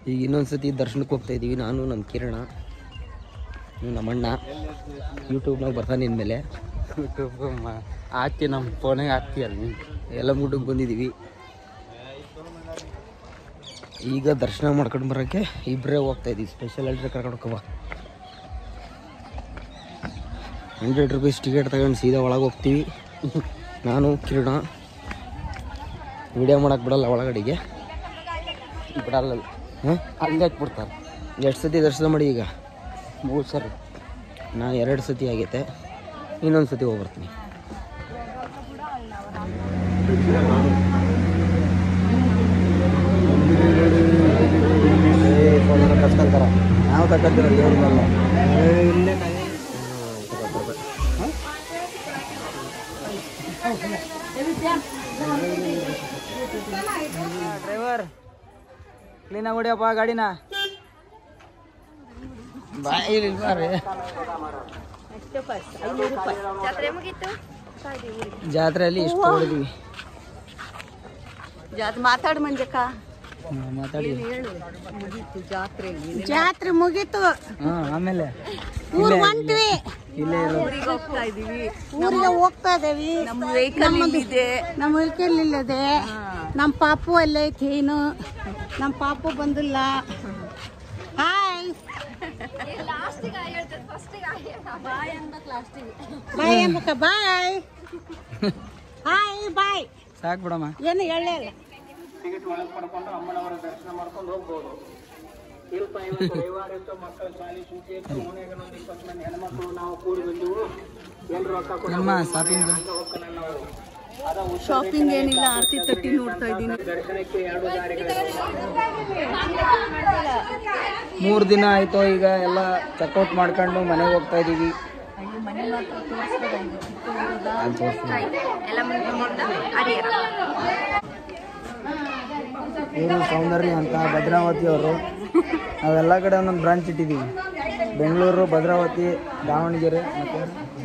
ಈಗ ಇನ್ನೊಂದು ಸತಿ ದರ್ಶನಕ್ಕೆ ಹೋಗ್ತಾ ಇದ್ದೀವಿ ನಾನು ನಮ್ಮ ಕಿರಣ ಇವ್ನು ನಮ್ಮಣ್ಣ ಯೂಟ್ಯೂಬ್ನಾಗ ಬರ್ತಾನೆ ಇನ್ಮೇಲೆ ಯೂಟ್ಯೂಬ್ ಹಾಕಿ ನಮ್ಮ ಫೋನಿಗೆ ಹಾಕ್ತೀಯಲ್ಲ ನೀನು ಎಲ್ಲ ಮುಟ್ಟಿಗೆ ಬಂದಿದ್ದೀವಿ ಈಗ ದರ್ಶನ ಮಾಡ್ಕೊಂಡು ಬರೋಕ್ಕೆ ಇಬ್ಬರೇ ಹೋಗ್ತಾ ಇದ್ದೀವಿ ಸ್ಪೆಷಲ್ ಅಲ್ಟ್ರೆ ಕರ್ಕೊಂಡು ಹೋಗವ ಹಂಡ್ರೆಡ್ ರುಪೀಸ್ ಟಿಕೆಟ್ ತಗೊಂಡು ಸೀದಾ ಒಳಗೆ ಹೋಗ್ತೀವಿ ನಾನು ಕಿರಣ ವಿಡಿಯೋ ಮಾಡೋಕೆ ಬಿಡಲ್ಲ ಒಳಗಡೆಗೆ ಬಿಡಲ್ಲ ಹಾಂ ಅಲ್ಲೇ ಹಾಕ್ಬಿಡ್ತಾರೆ ಎಷ್ಟು ಸತಿ ದರ್ಶನ ಮಾಡಿ ಈಗ ಮೂರು ಸರಿ ನಾನು ಎರಡು ಸತಿ ಆಗೈತೆ ಇನ್ನೊಂದು ಸತಿ ಹೋಗ್ಬರ್ತೀನಿ ಕಸ್ಕೊಂತಾರ ನಾವು ತಗೊಂತೀರ ದೇವ್ರಿಗಲ್ಲ ಡ್ರೈವರ್ ಕ್ಲೀನಾಗಿ ಹೊಡಿಯಪ್ಪ ಗಾಡಿನ ಬಾಯಿ ಬಾರಿ ಜಾತ್ರೆ ಮುಗೀತು ಜಾತ್ರೆಯಲ್ಲಿ ಇಷ್ಟು ಹೊಡಿದ್ವಿ ಜಾತ್ರೆ ಮಾತಾಡು ಮಂಜಕ್ಕ ಮಾತಾಡಿ ಜಾತ್ರೆ ಜಾತ್ರೆ ಮುಗೀತು ಹಾಂ ಆಮೇಲೆ ಊರ್ ಹೊಂಟ್ವಿ ಇಲ್ಲೇ ಇರೋದು ಊರಿಗೆ ಹೋಗ್ತಾ ಇದೀವಿ ಊರಿಗೆ ಹೋಗ್ತಾ ಇದೇವಿ ನಮ್ಮ ವೆಹಿಕಲ್ ಇದೆ ನಮ್ಮ ವೆಹಿಕಲ್ ಇಲ್ಲದೆ ನಮ್ಮ ಪಾಪು ಅಲ್ಲೇ ಐತಿ ಇನ್ನು ನಮ್ಮ ಪಾಪು ಬಂದಿಲ್ಲ ಹಾಯ್ ಬಾಯ್ ಅನ್ಬೇಕ ಬಾಯ್ ಹಾಯ್ ಬಾಯ್ ಸಾಕು ಬಿಡಮ್ಮ ಏನು ಹೇಳೇ ಇಲ್ಲ ನಮ್ಮ ಶಾಪಿಂಗ್ ಶಾಪಿಂಗ್ ಏನಿಲ್ಲ ಆರ್ತಿ ತಟ್ಟಿ ನೋಡ್ತಾ ಇದ್ದೀನಿ ಮೂರು ದಿನ ಆಯ್ತು ಈಗ ಎಲ್ಲ ಚೆಕ್ಔಟ್ ಮಾಡ್ಕೊಂಡು ಮನೆಗೆ ಹೋಗ್ತಾ ಇದ್ದೀವಿ ಅಲ್ಲಿ ತೋರಿಸ್ತೀನಿ. ಎಲ್ಲ ಹರಿಹರ ಇವರು ಸೌಂದರ್ಯ ಅಂತ ಭದ್ರಾವತಿ ಅವರು ನಾವೆಲ್ಲ ಕಡೆ ಒಂದೊಂದು ಬ್ರಾಂಚ್ ಇಟ್ಟಿದ್ದೀವಿ ಬೆಂಗಳೂರು ಭದ್ರಾವತಿ ದಾವಣಗೆರೆ ಮತ್ತು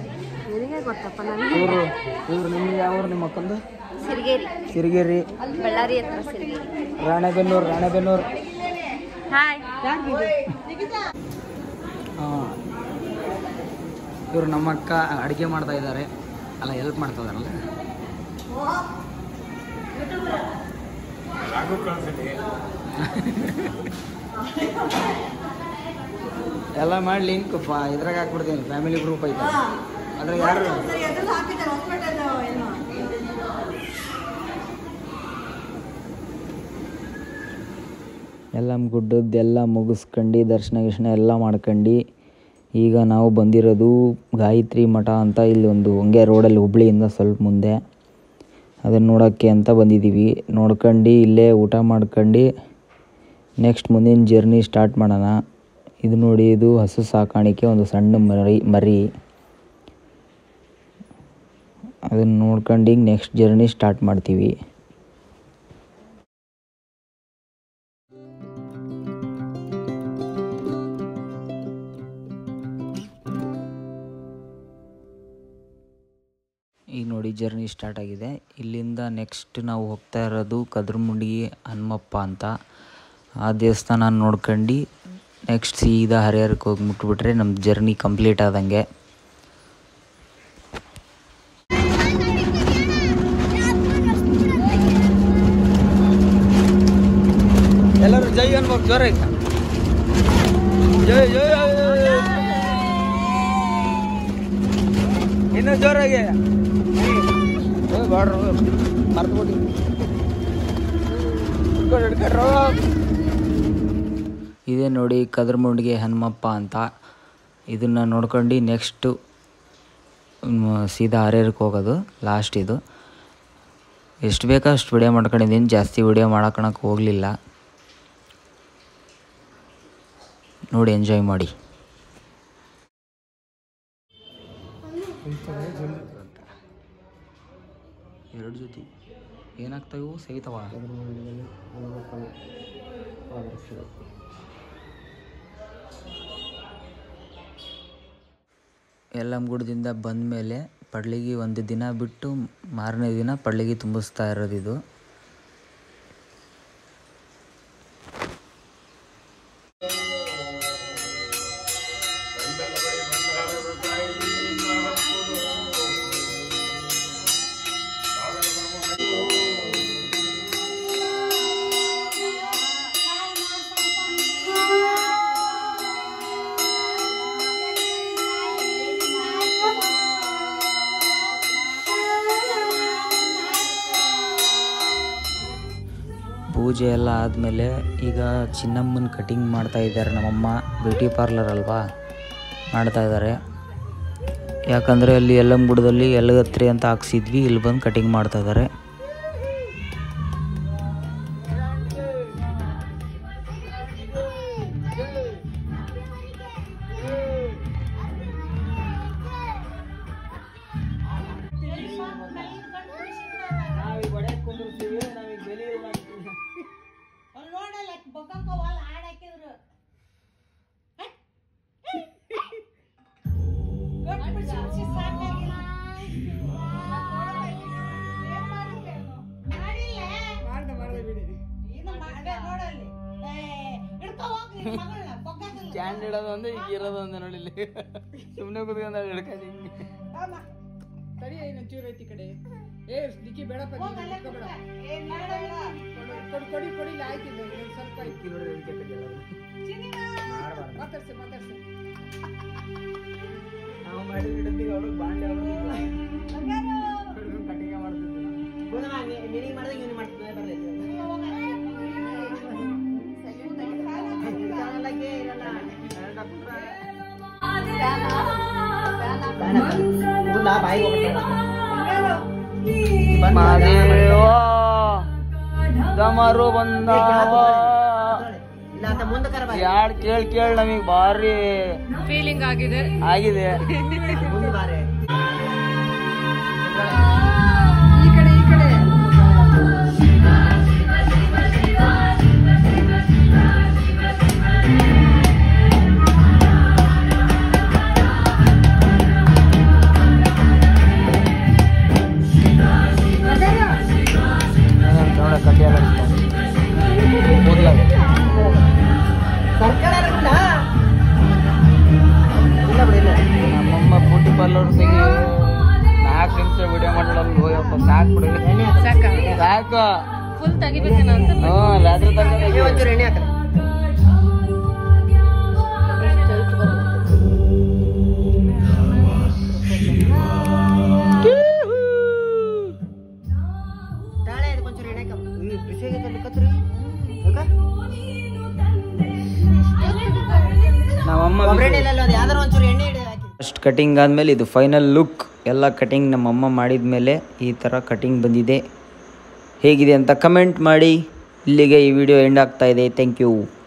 ಇವರು ಇವರು ನಿಮ್ಗೆ ಯಾವ ಊರು ನಿಮ್ಮ ಅಕ್ಕಂದು ಸಿರಿಗೇರಿ ಸಿರಿಗೇರಿ ಬಳ್ಳಾರಿ ಹತ್ರ ಸಿರಿಗೇರಿ ರಾಣೆಬೆನ್ನೂರು ರಾಣೆಬೆನ್ನೂರು ಹಾಯ್ ಹಾಂ ಇವರು ನಮ್ಮ ಅಕ್ಕ ಅಡುಗೆ ಮಾಡ್ತಾ ಇದ್ದಾರೆ ಅಲ್ಲ ಹೆಲ್ಪ್ ಮಾಡ್ತಾ ಇದಾರಲ್ಲ ಎಲ್ಲ ಮಾಡಿ ಲಿಂಕ್ ಇದ್ರಾಗ ಹಾಕ್ಬಿಡ್ತೀನಿ ಫ್ಯಾಮಿಲಿ ಗ್ರೂಪ್ ಐತೆ ಅದ್ರಾಗ ಯಾರು ಎಲ್ಲ ಗುಡ್ಡದ್ದೆಲ್ಲ ಮುಗಿಸ್ಕೊಂಡು ದರ್ಶನ ಗಿರ್ಶನ ಎಲ್ಲ ಮಾಡ್ಕೊಂಡು ಈಗ ನಾವು ಬಂದಿರೋದು ಗಾಯತ್ರಿ ಮಠ ಅಂತ ಇಲ್ಲಿ ಒಂದು ಹೊಂಗೆ ರೋಡಲ್ಲಿ ಹುಬ್ಳಿಯಿಂದ ಸ್ವಲ್ಪ ಮುಂದೆ ಅದನ್ನು ನೋಡೋಕ್ಕೆ ಅಂತ ಬಂದಿದ್ದೀವಿ ನೋಡ್ಕೊಂಡು ಇಲ್ಲೇ ಊಟ ಮಾಡ್ಕೊಂಡು ನೆಕ್ಸ್ಟ್ ಮುಂದಿನ ಜರ್ನಿ ಸ್ಟಾರ್ಟ್ ಮಾಡೋಣ ಇದು ನೋಡಿ ಇದು ಹಸು ಸಾಕಾಣಿಕೆ ಒಂದು ಸಣ್ಣ ಮರಿ ಮರಿ ಅದನ್ನು ನೋಡ್ಕೊಂಡು ಈಗ ನೆಕ್ಸ್ಟ್ ಜರ್ನಿ ಸ್ಟಾರ್ಟ್ ಮಾಡ್ತೀವಿ ಈಗ ನೋಡಿ ಜರ್ನಿ ಸ್ಟಾರ್ಟ್ ಆಗಿದೆ ಇಲ್ಲಿಂದ ನೆಕ್ಸ್ಟ್ ನಾವು ಹೋಗ್ತಾ ಇರೋದು ಕದ್ರಮುಂಡಿ ಹನುಮಪ್ಪ ಅಂತ ಆ ದೇವಸ್ಥಾನ ನೋಡ್ಕೊಂಡು ನೆಕ್ಸ್ಟ್ ಸೀದಾ ಹರಿಹರಕ್ಕೆ ಹೋಗಿ ಮುಟ್ಬಿಟ್ರೆ ನಮ್ಮ ಜರ್ನಿ ಕಂಪ್ಲೀಟ್ ಆದಂಗೆ ಎಲ್ಲರೂ ಜೈ ಅನ್ಬೇಕು ಜೋರಾಗಿ ಜೈ ಜೈ ಇನ್ನೂ ಜೋರಾಗಿ ಬಾಡ್ರು ಮರ್ತ್ಬಿಟ್ಟು ಇದೇ ನೋಡಿ ಕದ್ರಮುಂಡಿಗೆ ಹನುಮಪ್ಪ ಅಂತ ಇದನ್ನು ನೋಡ್ಕೊಂಡು ನೆಕ್ಸ್ಟು ಸೀದಾ ಹರಿಹರಕ್ಕೆ ಹೋಗೋದು ಲಾಸ್ಟ್ ಇದು ಎಷ್ಟು ಬೇಕೋ ಅಷ್ಟು ವಿಡಿಯೋ ಮಾಡ್ಕೊಂಡಿದ್ದೀನಿ ಜಾಸ್ತಿ ವಿಡಿಯೋ ಮಾಡ್ಕೊಳಕ್ಕೆ ಹೋಗಲಿಲ್ಲ ನೋಡಿ ಎಂಜಾಯ್ ಮಾಡಿ ಎರಡು ಜೊತೆ ಏನಾಗ್ತಾವು ಸಹಿತವ ಯಲ್ಲಮ್ಮಗುಡ್ದಿಂದ ಬಂದ ಮೇಲೆ ಪಡ್ಲಿಗೆ ಒಂದು ದಿನ ಬಿಟ್ಟು ಮಾರನೇ ದಿನ ಪಡ್ಲಿಗೆ ತುಂಬಿಸ್ತಾ ಇರೋದು ಇದು ಪೂಜೆ ಎಲ್ಲ ಆದಮೇಲೆ ಈಗ ಚಿನ್ನಮ್ಮನ ಕಟಿಂಗ್ ಮಾಡ್ತಾ ಇದ್ದಾರೆ ನಮ್ಮಮ್ಮ ಬ್ಯೂಟಿ ಪಾರ್ಲರ್ ಅಲ್ವಾ ಮಾಡ್ತಾ ಇದ್ದಾರೆ ಯಾಕಂದರೆ ಅಲ್ಲಿ ಯಲ್ಲಂಗುಡದಲ್ಲಿ ಎಲಗತ್ರಿ ಅಂತ ಹಾಕ್ಸಿದ್ವಿ ಇಲ್ಲಿ ಬಂದು ಕಟಿಂಗ್ ಮಾಡ್ತಾ ಇದ್ದಾರೆ ನೋಡಲ್ಲ ಬೊಕ್ಕಕ್ಕ ಹೊಲ ಹಾಡ್ ಹಾಕಿದ್ರು ಸ್ಟ್ಯಾಂಡ್ ಇಡೋದು ಒಂದು ಈಗ ಇರೋದು ಒಂದು ನೋಡಿ ಇಲ್ಲಿ ಸುಮ್ಮನೆ ಕುತ್ಕೊಂಡು ಹಿಡ್ಕೊಂಡು ಹಿಂಗೆ ತಡಿ ಇನ್ನೊಂಚೂರು ಐತಿ ಕಡೆ ಏ ದಿಕ್ಕಿ ಬೇಡಪ್ಪ ನೀನು ಹಿಡ್ಕೊಬೇಡ. ಕೊಡಿ ಕೊಡಿ ಕೊಡಿ ಇಲ್ಲಿ ಆಯ್ತು ಇದು, ಇನ್ನೊಂದ್ ಸ್ವಲ್ಪ ಐತಿ ಮಾತಾಡ್ಸಿ ಮಾತಾಡ್ಸಿ ನಾವು ಮಾಡಿದ ಹಿಡಿದೀಗ ಅವಳು ಬಾಂಡೆ ಕಟಿಂಗ್ ಮಾಡ್ತಿದ್ವಿ ಮಾದೇವ ಗಮರು ಬಂದಾವ ಯಾಡ್ ಕೇಳ್ ಕೇಳ್ ನಮಗ್ ಭಾರಿ ಫೀಲಿಂಗ್ ಆಗಿದೆ ಆಗಿದೆ ಈ ಕಡೆ ಈ ಕಡೆ ನೋಡ ಕಟ್ಟಿಯಲ್ಲ ಕೂದ್ಲಾಗ ನಮ್ಮಮ್ಮ ಬ್ಯೂಟಿ ಪಾರ್ಲರ್ ತೆಗಿ ನಾಲ್ಕು ನಿಮಿಷ ವಿಡಿಯೋ ಮಾಡೋದು ಹೋಯಪ್ಪ ಸಾಕು ಬಿಡಿ ಸಾಕು ಫುಲ್ ತೆಗಿಬೇಕೇನ ಅಂತ ಹ್ಞೂ ರಾತ್ರಿ ತನಕ ನಮ್ಮಮ್ಮ ಅಷ್ಟು ಕಟಿಂಗ್ ಆದಮೇಲೆ ಇದು ಫೈನಲ್ ಲುಕ್ ಎಲ್ಲ ಕಟಿಂಗ್ ನಮ್ಮಮ್ಮ ಮಾಡಿದ ಮೇಲೆ ಈ ಥರ ಕಟಿಂಗ್ ಬಂದಿದೆ ಹೇಗಿದೆ ಅಂತ ಕಮೆಂಟ್ ಮಾಡಿ ಇಲ್ಲಿಗೆ ಈ ವಿಡಿಯೋ ಎಂಡ್ ಆಗ್ತಾ ಇದೆ ಥ್ಯಾಂಕ್ ಯು